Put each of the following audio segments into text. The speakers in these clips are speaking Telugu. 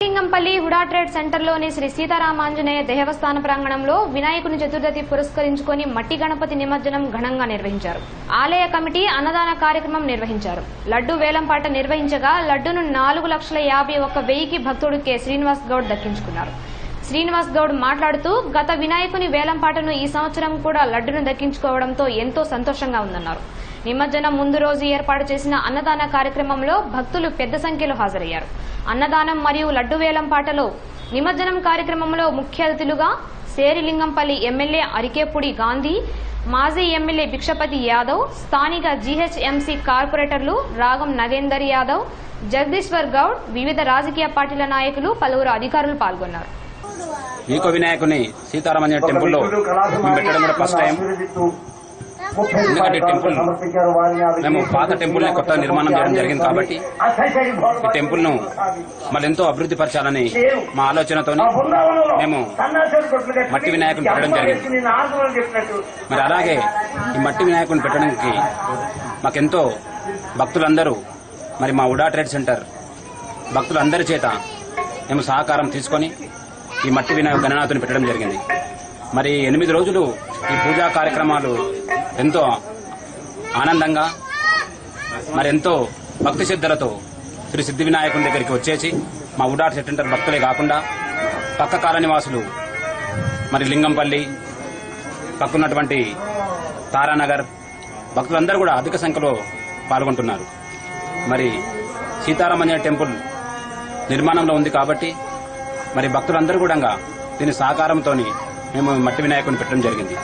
లింగంపల్లి హుడా ట్రేడ్ సెంటర్లోని శ్రీ సీతారామాంజనేయ దేవస్థాన ప్రాంగణంలో వినాయకుని చతుర్థి పురస్కరించుకొని మట్టి గణపతి నిమజ్జనం ఘనంగా నిర్వహించారు ఆలయ కమిటీ అన్నదాన కార్యక్రమం నిర్వహించారు లడ్డు వేలంపాట నిర్వహించగా లడ్డును నాలుగు లక్షల యాభై ఒక్క వెయ్యికి భక్తుడు కె శ్రీనివాస్ గౌడ్ దక్కించుకున్నారు శ్రీనివాస్ గౌడ్ మాట్లాడుతూ గత వినాయకుని వేలంపాటను ఈ సంవత్సరం కూడా లడ్డును దక్కించుకోవడంతో ఎంతో సంతోషంగా ఉందన్నారు నిమజ్జనం ముందు రోజు ఏర్పాటు చేసిన అన్నదాన కార్యక్రమంలో భక్తులు పెద్ద సంఖ్యలో హాజరయ్యారు అన్నదానం మరియు లడ్డు వేలంపాటలో నిమజ్జనం కార్యక్రమంలో ముఖ్య అతిథులుగా సేరిలింగంపల్లి ఎమ్మెల్యే అరికేపుడి గాంధీ మాజీ ఎమ్మెల్యే భిక్షపతి యాదవ్ స్థానిక జీహెచ్ఎంసీ కార్పొరేటర్లు రాగం నగేందర్ యాదవ్ జగదీశ్వర్ గౌడ్ వివిధ రాజకీయ పార్టీల నాయకులు పలువురు అధికారులు పాల్గొన్నారు ఈకో వినాయకుని సీతారామయ్య టెంపుల్లో మేము పెట్టడం కూడా ఫస్ట్ టైం ఎందుకంటే ఈ టెంపుల్ మేము పాత టెంపుల్ ని కొత్త నిర్మాణం చేయడం జరిగింది కాబట్టి ఈ టెంపుల్ ను మళ్ళీ ఎంతో అభివృద్ధి పరచాలని మా ఆలోచనతో మేము మట్టి వినాయకుని పెట్టడం జరిగింది మరి అలాగే ఈ మట్టి వినాయకుని పెట్టడానికి మాకెంతో భక్తులందరూ మరి మా ఉడా ట్రేడ్ సెంటర్ భక్తులందరి చేత మేము సహకారం తీసుకొని ఈ మట్టి వినాయక గణనాథుని పెట్టడం జరిగింది మరి ఎనిమిది రోజులు ఈ పూజా కార్యక్రమాలు ఎంతో ఆనందంగా మరి ఎంతో భక్తి శ్రద్ధలతో శ్రీ సిద్ధి వినాయకుని దగ్గరికి వచ్చేసి మా ఉడాట్ సెంటర్ భక్తులే కాకుండా పక్క కాలనివాసులు మరి లింగంపల్లి పక్కన్నటువంటి తారానగర్ భక్తులందరూ కూడా అధిక సంఖ్యలో పాల్గొంటున్నారు మరి సీతారామయ్య టెంపుల్ నిర్మాణంలో ఉంది కాబట్టి మరి భక్తులందరూ కూడా దీని సహకారంతో మేము మట్టి వినాయకుని పెట్టడం జరిగింది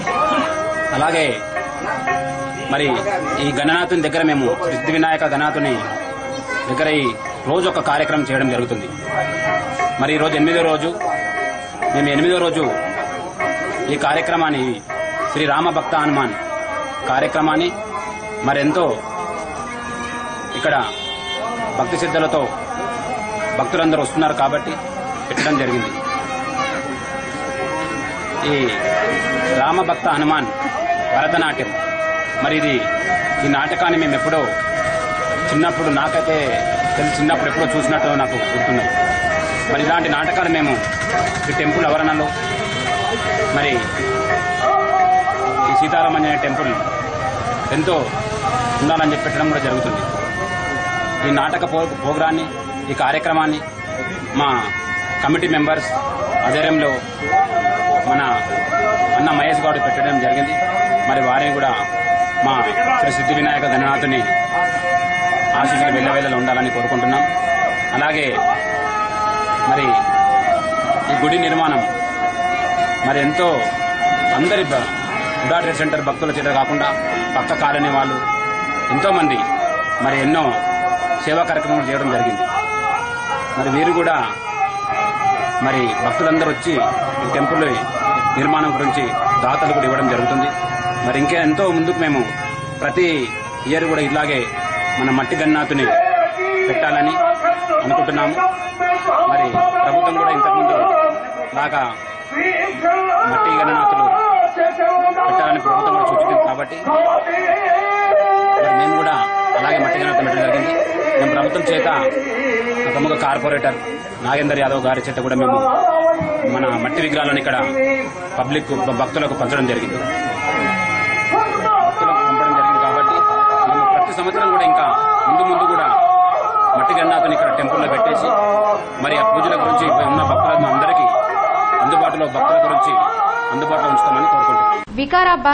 అలాగే మరి ఈ గణనాథుని దగ్గర మేము సిద్ధి వినాయక గణనాథుని దగ్గర ఈ రోజు ఒక కార్యక్రమం చేయడం జరుగుతుంది మరి ఈ రోజు ఎనిమిదో రోజు మేము ఎనిమిదో రోజు ఈ కార్యక్రమాన్ని శ్రీ రామ భక్త హనుమాన్ కార్యక్రమాన్ని మరెంతో ఇక్కడ భక్తి సిద్ధలతో భక్తులందరూ వస్తున్నారు కాబట్టి పెట్టడం జరిగింది ఈ రామభక్త హనుమాన్ భరతనాట్యం మరి ఇది ఈ నాటకాన్ని మేము ఎప్పుడో చిన్నప్పుడు నాకైతే తెలిసి చిన్నప్పుడు ఎప్పుడో చూసినట్టు నాకు గుర్తున్నాయి మరి ఇలాంటి నాటకాలు మేము ఈ టెంపుల్ ఆవరణలో మరి ఈ సీతారామయ్య టెంపుల్ ఎంతో ఉండాలని చెప్పి పెట్టడం కూడా జరుగుతుంది ఈ నాటక పో- ప్రోగ్రాన్ని ఈ కార్యక్రమాన్ని మా కమిటీ మెంబర్స్ ఆధ్వర్యంలో మన అన్న మహేష్ గౌడ్ పెట్టడం జరిగింది మరి వారిని కూడా మా శ్రీ సిద్ధి వినాయక గణనాథుని ఆశీస్సులు వెళ్ళవేళలో ఉండాలని కోరుకుంటున్నాం అలాగే మరి ఈ గుడి నిర్మాణం మరి ఎంతో అందరి బ- ఉడా ట్రేడ్ సెంటర్ భక్తుల చేత కాకుండా పక్క కాలనీ వాళ్ళు ఎంతో మంది మరి ఎన్నో సేవా కార్యక్రమాలు చేయడం జరిగింది మరి వీరు కూడా మరి భక్తులందరూ వచ్చి ఈ టెంపుల్ నిర్మాణం గురించి దాతలు కూడా ఇవ్వడం జరుగుతుంది మరి ఇంకా ఎంతో ముందుకు మేము ప్రతి ఇయర్ కూడా ఇలాగే మన మట్టి గన్నాథుని పెట్టాలని అనుకుంటున్నాము మరి ప్రభుత్వం కూడా ఇంతకుముందు లాగా మట్టి గణనాథులు పెట్టాలని ప్రభుత్వం కూడా సూచించింది కాబట్టి మరి మేము కూడా అలాగే మట్టి గణనాథం పెట్టడం జరిగింది మేము ప్రభుత్వం చేత ఒక ప్రముఖ కార్పొరేటర్ నాగేందర్ యాదవ్ గారి చేత కూడా మేము మన మట్టి విగ్రహాలను ఇక్కడ పబ్లిక్ భక్తులకు పంచడం జరిగింది భక్తులకు పంపడం జరిగింది కాబట్టి మేము ప్రతి సంవత్సరం కూడా ఇంకా ముందు ముందు కూడా మట్టి గన్నాథుని ఇక్కడ టెంపుల్లో పెట్టేసి మరి ఆ పూజల గురించి ఉన్న భక్తులను అందరికీ అందుబాటులో భక్తుల గురించి అందుబాటులో ఉంచుతామని కోరుకుంటున్నాం వికారాబాద్